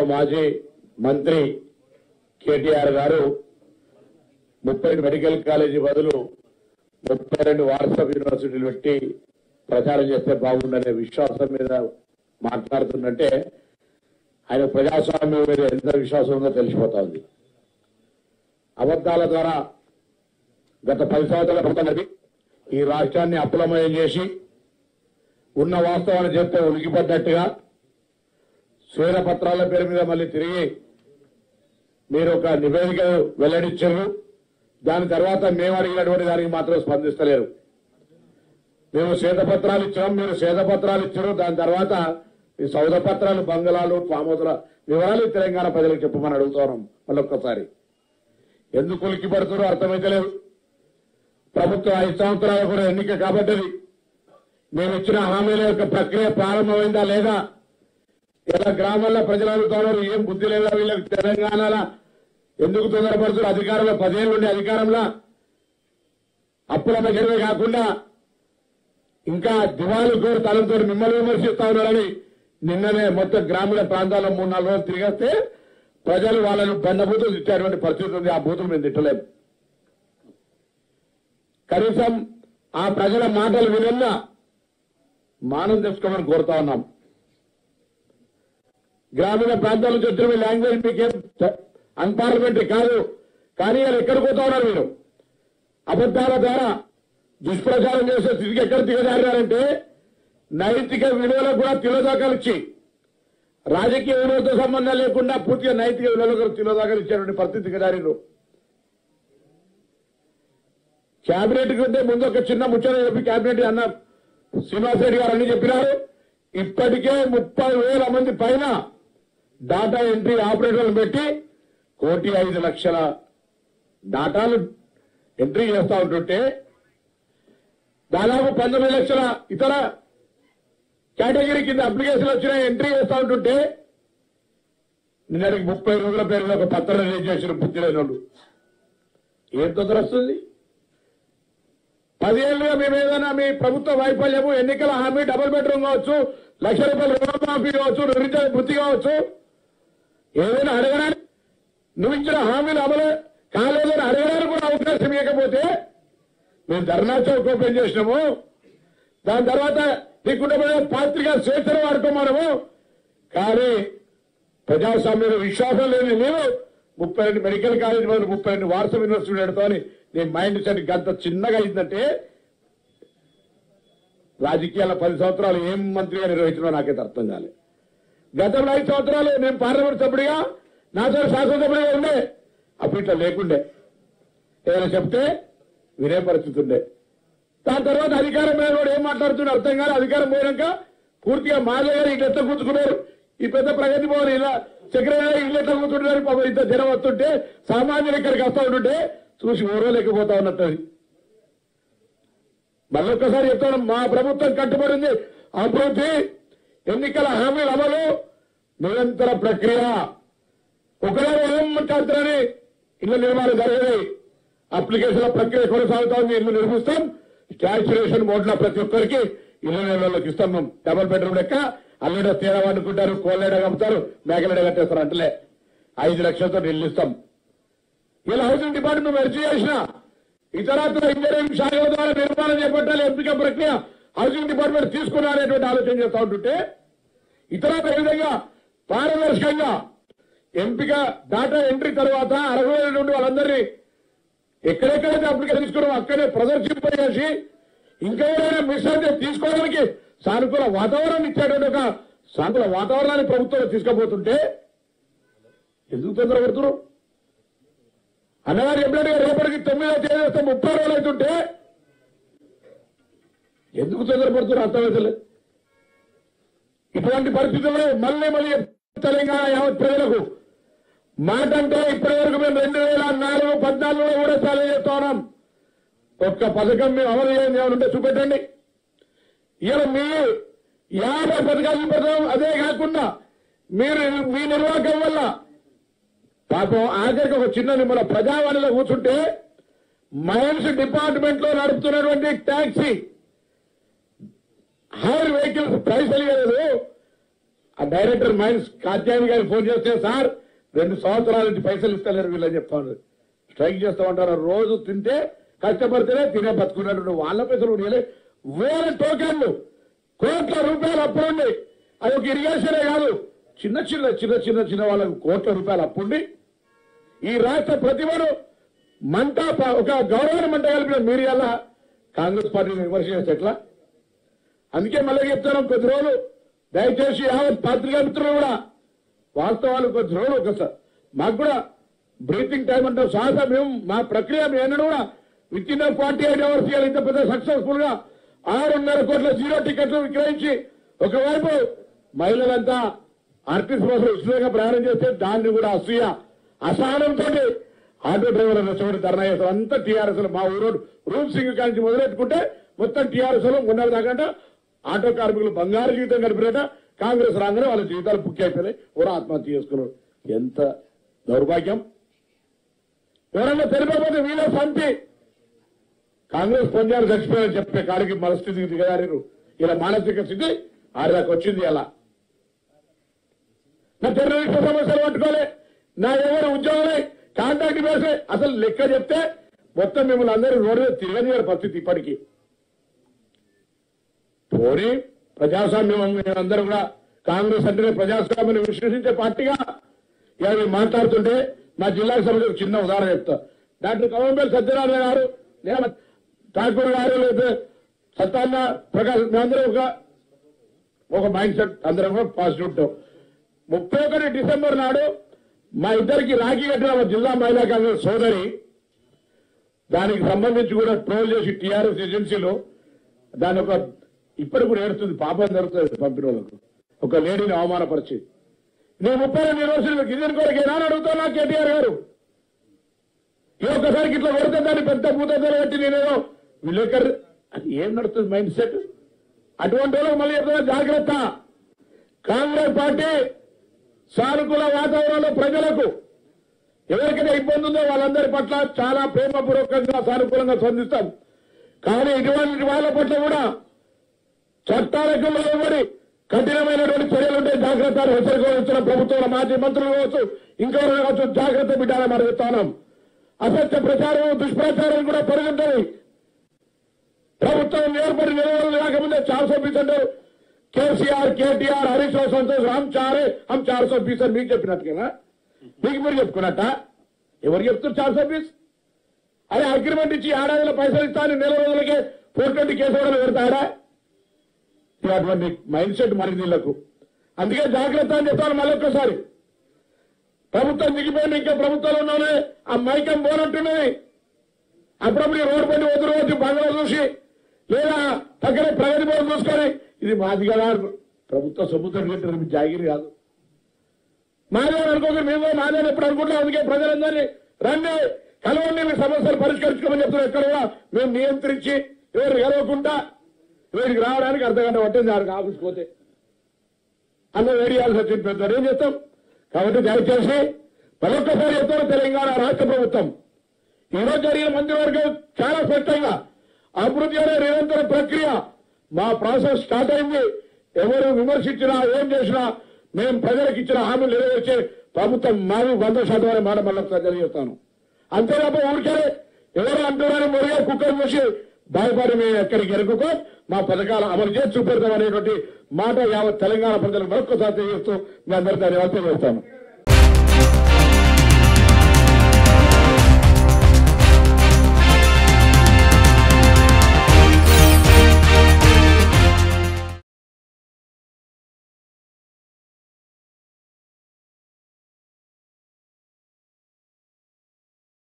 మాజీ మంత్రి కేటీఆర్ గారు ముప్పై మెడికల్ కాలేజీ బదులు ముప్పై రెండు వాట్సాప్ యూనివర్సిటీలు పెట్టి ప్రచారం చేస్తే బాగుండనే విశ్వాసం మీద మాట్లాడుతుందంటే ఆయన ప్రజాస్వామ్యం మీద ఎంత విశ్వాసం ఉందో తెలిసిపోతా ఉంది అబద్దాల ద్వారా గత పది సంవత్సరాల ప్రభుత్వం నడిపి ఈ రాష్ట్రాన్ని అప్పులమయం చేసి ఉన్న వాస్తవాన్ని చెప్తే ఉనికిపడ్డట్టుగా శ్వేత పత్రాల పేరు మీద మళ్ళీ తిరిగి మీరు ఒక నివేదిక వెల్లడించారు దాని తర్వాత మేము అడిగినటువంటి దానికి మాత్రం స్పందిస్తలేరు మేము శ్వేతపత్రాలు ఇచ్చాం మీరు శ్వేతపత్రాలు ఇచ్చారు దాని తర్వాత ఈ సౌద పత్రాలు బంగళాలు ఫామ్ హౌస్ల వివరాలు తెలంగాణ ప్రజలకు చెప్పమని అడుగుతున్నాం మళ్ళొక్కసారి ఎందుకు ఉలికి పడుతున్నారో అర్థమైతలేదు ప్రభుత్వం ఐదు సంవత్సరాలు కూడా ఎన్నిక కాబట్టది మేము ఇచ్చిన హామీల యొక్క ప్రక్రియ ప్రారంభమైందా లేదా ఇలా గ్రామాల్లో ప్రజలు అడుగుతున్నారు ఏం బుద్ధి లేదా వీళ్ళకి తెలంగాణలో ఎందుకు తొందరపడుతున్నారు అధికారంలో పదేళ్ళు ఉండే అధికారంలో అప్పుల దగ్గరమే కాకుండా ఇంకా దివాలు కోరు తలంతో మిమ్మల్ని విమర్శిస్తా ఉన్నారని నిన్ననే మొత్తం గ్రామీణ ప్రాంతాల్లో మూడు నాలుగు రోజులు తిరిగేస్తే ప్రజలు వాళ్ళను బండబూతులు ఇచ్చేటువంటి పరిస్థితి ఉంది ఆ బూతులు మేము తిట్టలేము కనీసం ఆ ప్రజల మాటలు వినన్నా మానం తెచ్చుకోమని కోరుతా ఉన్నాం గ్రామీణ ప్రాంతాల నుంచి వచ్చిన మీ లాంగ్వేజ్ మీకేం అన్పార్లమెంటరీ కాదు కానీ వాళ్ళు ఎక్కడ పోతా ఉన్నారు మీరు అబద్దాల ద్వారా దుష్ప్రచారం చేసే స్థితికి ఎక్కడ దిగజారారంటే నైతిక విలువలకు కూడా తిలోదాకాలు ఇచ్చి రాజకీయ విలువలతో సంబంధం లేకుండా పూర్తిగా నైతిక విలువలకు తిలోదాకాలు ఇచ్చేటువంటి పరిస్థితి దిగజారిరు కేబినెట్ కంటే ముందు ఒక చిన్న ముచ్చట చెప్పి కేబినెట్ అన్న శ్రీనివాసరెడ్డి గారు అన్ని చెప్పినారు ఇప్పటికే ముప్పై వేల మంది పైన డాటా ఎంట్రీ ఆపరేటర్లు పెట్టి కోటి ఐదు లక్షల డాటాలు ఎంట్రీ చేస్తా ఉంటుంటే దాదాపు పంతొమ్మిది లక్షల ఇతర కేటగిరీ కింద అప్లికేషన్ వచ్చిన ఎంట్రీ చేస్తా ఉంటుంటే నిన్నటికి ముప్పై రోజుల పేరులో ఒక పత్రం రిలీజ్ చేసిన బుద్ధి లేని వాళ్ళు ఏం తొందర వస్తుంది పదేళ్లుగా మేము ఏదైనా మీ ప్రభుత్వ వైఫల్యము ఎన్నికల హామీ డబుల్ బెడ్రూమ్ కావచ్చు లక్ష రూపాయల రుణమాఫీ కావచ్చు నిరుద్యోగ వృత్తి కావచ్చు ఏదైనా అడగడానికి నువ్వు ఇచ్చిన హామీలు అమలు కాలేదని అడగడానికి కూడా అవకాశం ఇవ్వకపోతే మేము ధర్నా చౌక్ ఓపెన్ చేసినాము దాని తర్వాత నీకున్న పాత్రికా స్వేచ్ఛను వాడుకోమనము కానీ ప్రజాస్వామ్యంలో విశ్వాసం లేని నీవు ముప్పై రెండు మెడికల్ కాలేజ్ బదులు ముప్పై రెండు వాట్సాప్ యూనివర్సిటీ పెడతావు అని నీ మైండ్ సెట్ గంత చిన్నగా అయిందంటే రాజకీయాల పది సంవత్సరాలు ఏం మంత్రిగా నిర్వహించడో నాకైతే అర్థం కాలేదు గతంలో ఐదు సంవత్సరాలు నేను పార్లమెంట్ సభ్యుడిగా నాతో శాసనసభ్యుడిగా ఉండే అప్పుడు ఇట్లా లేకుండే ఏదైనా చెప్తే వినే పరిస్థితి ఉండే దాని తర్వాత అధికారం మీద కూడా ఏం మాట్లాడుతున్నారు అర్థం కాదు అధికారం పోయాక పూర్తిగా మాధవ్ గారు ఇట్లా ఎట్లా కూర్చుకున్నారు ఈ పెద్ద ప్రగతి భవన్ ఇలా సెక్రటరీ ఇల్లు ఎట్లా కూర్చుంటున్నారు పాపం ఇంత జనం వస్తుంటే సామాన్యులు ఇక్కడికి వస్తూ ఉంటుంటే చూసి ఓరోలేకపోతా ఉన్నట్టు అది మళ్ళొక్కసారి చెప్తాను మా ప్రభుత్వం కట్టుబడింది అభివృద్ధి ఎన్నికల హామీల అమలు నిరంతర ప్రక్రియ ఒకవేళ ఏం మాట్లాడుతున్నారని ఇళ్ల నిర్మాణం జరిగేది అప్లికేషన్ల ప్రక్రియ కొనసాగుతా ఉంది ఇల్లు నిర్మిస్తాం స్టాచ్యురేషన్ మోడ్లో ప్రతి ఒక్కరికి ఇళ్ల నిర్మాణంలోకి ఇస్తాం మేము డబుల్ బెడ్రూమ్ లెక్క అల్లెడ తేడా వండుకుంటారు కోళ్ళెడ కమ్ముతారు మేకలెడ కట్టేస్తారు అంటలే ఐదు లక్షలతో ఇల్లు ఇస్తాం ఇలా హౌసింగ్ డిపార్ట్మెంట్ మెర్చి చేసిన ఇతరత్ర ఇంజనీరింగ్ శాఖల ద్వారా నిర్మాణం చేపట్టాలి ఎంపిక ప్రక్రియ హౌసింగ్ డిపార్ట్మెంట్ తీసుకున్నారనేటువంటి ఆలోచన చేస్తా ఉంటుంటే ఇతరత్ర విధంగా పారదర్శకంగా ఎంపిక డాటా ఎంట్రీ తర్వాత అరవై వేల నుండి వాళ్ళందరినీ ఎక్కడెక్కడైతే అప్లికేషన్ తీసుకున్నామో అక్కడే ప్రదర్శింపజేసి ఇంకా ఏదైనా మిస్ అయితే తీసుకోవడానికి సానుకూల వాతావరణం ఇచ్చేటువంటి ఒక సానుకూల వాతావరణాన్ని ప్రభుత్వం తీసుకుపోతుంటే ఎందుకు తొందర పెడుతున్నారు అన్నగారు ఎప్పుడైనా రేపటికి తొమ్మిదో తేదీ వస్తే ముప్పై రోజులు అవుతుంటే ఎందుకు తొందరపడుతున్నారు అర్థమవుతలేదు ఇటువంటి పరిస్థితుల్లో మళ్ళీ మళ్ళీ తెలంగాణ యావత్ ప్రజలకు మాట అంటే ఇప్పటి వరకు మేము రెండు వేల నాలుగు పద్నాలుగులో కూడా చాలా చేస్తా ఉన్నాం ఒక్క పథకం మేము అమలు చేయండి ఏమైనా ఉంటే చూపెట్టండి ఇలా మీ యాభై పథకాలు చూపెడతాం అదే కాకుండా మీరు మీ నిర్వాహకం వల్ల పాపం ఆఖరికి ఒక చిన్న నిమ్మల ప్రజావాణిలో కూర్చుంటే మైన్స్ డిపార్ట్మెంట్ లో నడుపుతున్నటువంటి ట్యాక్సీ హైర్ వెహికల్స్ ప్రైస్ తెలియలేదు ఆ డైరెక్టర్ మైన్స్ కాత్యాయని గారికి ఫోన్ చేస్తే సార్ రెండు సంవత్సరాల నుంచి పైసలు ఇస్తలేరు వీళ్ళని చెప్తాను స్ట్రైక్ చేస్తామంటారు రోజు తింటే కష్టపడితేనే తినే బతుకున్నట్టు వాళ్ళ పైసలు ఉండలే వేల టోకెన్లు కోట్ల రూపాయలు అప్పుడుండి అది ఒక ఇరిగేషనే కాదు చిన్న చిన్న చిన్న చిన్న చిన్న వాళ్ళకు కోట్ల రూపాయలు అప్పుండి ఈ రాష్ట్ర ప్రతిభను మంట ప- ఒక గౌరవాన్ని మంట కలిపిన మీరు ఎలా కాంగ్రెస్ పార్టీని విమర్శ చేస్తే ఎట్లా అందుకే మళ్ళీ చెప్తాను కొద్ది రోజులు దయచేసి యావత్ పత్రికా మిత్రులు కూడా వాస్తవాలు కొద్ది రోజులు ఒకసారి మాకు కూడా బ్రీతింగ్ టైం అంటాం శ్వాస మేము మా ప్రక్రియ మేము ఎన్నడూ కూడా within forty eight hours ఇవాళ ఇంత పెద్ద సక్సెస్ఫుల్ గా ఆరున్నర కోట్ల జీరో టికెట్లు విక్రయించి ఒకవైపు మహిళలంతా ఆర్టిస్ట్ బస్సులు ఉచితంగా ప్రయాణం చేస్తే దాన్ని కూడా అసూయ అసహనంతో ఆటో డ్రైవర్ చోటు ధర్నా చేస్తారు అంతా టీఆర్ఎస్ మా ఊరు రూప్ సింగ్ కాంచి మొదలెట్టుకుంటే మొత్తం టీఆర్ఎస్ లో ఉన్నది దాకంట ఆటో కార్మికులు బంగారు జీవితం గడిపినట కాంగ్రెస్ రాగానే వాళ్ళ జీవితాలు బుక్ అయిపోయినాయి ఎవరో ఆత్మహత్య చేసుకున్నారు ఎంత దౌర్భాగ్యం ఎవరన్నా తెలిపకపోతే వీళ్ళే పంపి కాంగ్రెస్ పొందారు చచ్చిపోయారని చెప్పే కాడికి మన స్థితికి దిగజారు ఇలా మానసిక స్థితి ఆడదాకా వచ్చింది అలా నా టెర్రరిస్ట్ సమస్యలు పట్టుకోలే నా ఎవరు ఉద్యోగాలే కాంట్రాక్ట్ వేసే అసలు లెక్క చెప్తే మొత్తం మిమ్మల్ని అందరూ రోడ్డు మీద తిరగనివారు పరిస్థితి ఇప్పటికీ పోనీ ప్రజాస్వామ్యం మేమందరూ కూడా కాంగ్రెస్ అంటేనే ప్రజాస్వామ్యాన్ని విశ్లేషించే పార్టీగా ఇలా మేము మాట్లాడుతుంటే మా జిల్లాకు సంబంధించిన చిన్న ఉదాహరణ చెప్తా డాక్టర్ కవంపల్లి సత్యనారాయణ గారు లేదా ఠాకూర్ గారు లేదా సత్తాన్న ప్రకాష్ మేమందరం ఒక ఒక మైండ్ సెట్ అందరం కూడా పాజిటివ్ ఉంటాం ముప్పై ఒకటి డిసెంబర్ నాడు మా ఇద్దరికి రాఖీ కట్టిన మా జిల్లా మహిళా కాంగ్రెస్ సోదరి దానికి సంబంధించి కూడా ట్రోల్ చేసి టీఆర్ఎస్ ఏజెన్సీలో దాని ఒక ఇప్పటికి కూడా ఏడుస్తుంది పాపం జరుగుతుంది పంపిన వాళ్ళకు ఒక లేడీని అవమానపరిచి నేను ముప్పై రెండు యూనివర్సిటీలు గిరిజన కొరకు ఏనాడు అడుగుతున్నా కేటీఆర్ గారు ఈ ఒక్కసారికి ఇట్లా కొడితే దాన్ని పెద్ద భూతలు పెట్టి నేనేదో విలేకర్ అది ఏం నడుస్తుంది మైండ్ సెట్ అటువంటి వాళ్ళకి మళ్ళీ చెప్తున్నా జాగ్రత్త కాంగ్రెస్ పార్టీ సానుకూల వాతావరణంలో ప్రజలకు ఎవరికైనా ఇబ్బంది ఉందో వాళ్ళందరి పట్ల చాలా ప్రేమపూర్వకంగా సానుకూలంగా స్పందిస్తాం కానీ ఇటువంటి వాళ్ళ పట్ల కూడా చట్టాలకు లోబడి కఠినమైనటువంటి చర్యలు ఉంటే జాగ్రత్త హెచ్చరిక ఇచ్చిన ప్రభుత్వంలో మాజీ మంత్రులు కావచ్చు ఇంకెవరు కావచ్చు జాగ్రత్త బిడ్డాలని మనం చెప్తాం అసత్య ప్రచారం దుష్ప్రచారం కూడా పెరుగుతుంది ప్రభుత్వం ఏర్పడి నిలవలు లేకముందే చార్ సో బీస్ అంటే కేసీఆర్ కేటీఆర్ హరీష్ రావు సంతోష్ రామ్ చారే హమ్ చార్ సో బీస్ అని మీకు చెప్పినట్టుగా మీకు మీరు చెప్పుకున్నట్ట ఎవరు చెప్తారు చార్ సో బీస్ అదే అగ్రిమెంట్ ఇచ్చి ఏడాదిలో పైసలు ఇస్తాను నెల రోజులకే ఫోర్ ట్వంటీ కేసు కూడా పెడతాడా ఇది అటువంటి మైండ్ సెట్ మరి వీళ్లకు అందుకే జాగ్రత్త అని చెప్తాను మళ్ళొక్కసారి ప్రభుత్వం దిగిపోయింది ఇంకా ప్రభుత్వంలో ఉన్నానే ఆ మైకం పోనట్టున్నది అప్పుడప్పుడు ఈ రోడ్డు పని వదిలి వచ్చి బంగ్లా చూసి లేదా పక్కన ప్రగతి భవన్ చూసుకొని ఇది మాది కదా ప్రభుత్వ సొమ్ముతో కట్టిన మీ జాగిరి కాదు మాదే అనుకోక మేము మాదే ఎప్పుడు అనుకుంటాం అందుకే ప్రజలందరినీ రండి కలవండి మీ సమస్యలు పరిష్కరించుకోమని చెప్తున్నారు ఎక్కడ కూడా మేము నియంత్రించి ఎవరు గెలవకుండా వీడికి రావడానికి అర్ధ గంట పట్టింది దానికి ఆఫీస్ పోతే అందరూ వేడి చేయాల్సి వచ్చింది పెద్ద ఏం చేస్తాం కాబట్టి దయచేసి మరొక్కసారి చెప్తాను తెలంగాణ రాష్ట్ర ప్రభుత్వం ఈ రోజు జరిగిన మంత్రివర్గం చాలా స్పష్టంగా అభివృద్ధి అనే నిరంతర ప్రక్రియ మా ప్రాసెస్ స్టార్ట్ అయింది ఎవరు విమర్శించినా ఏం చేసినా మేము ప్రజలకు ఇచ్చిన హామీలు నెరవేర్చే ప్రభుత్వం మాది వంద శాతం అనే మాట మళ్ళీ తెలియజేస్తాను అంతే తప్ప ఊరికే ఎవరు అంటున్నారని మురిగా కుక్కర్ చూసి భయపడి మేము ఎక్కడికి ఎరుకుకో మా పథకాలు అమలు చేసి చూపెడతాం అనేటువంటి మాట యావత్ తెలంగాణ ప్రజలకు మరొకసారి తెలియజేస్తూ మీ అందరికీ ధన్యవాదాలు తెలియజేస్తాను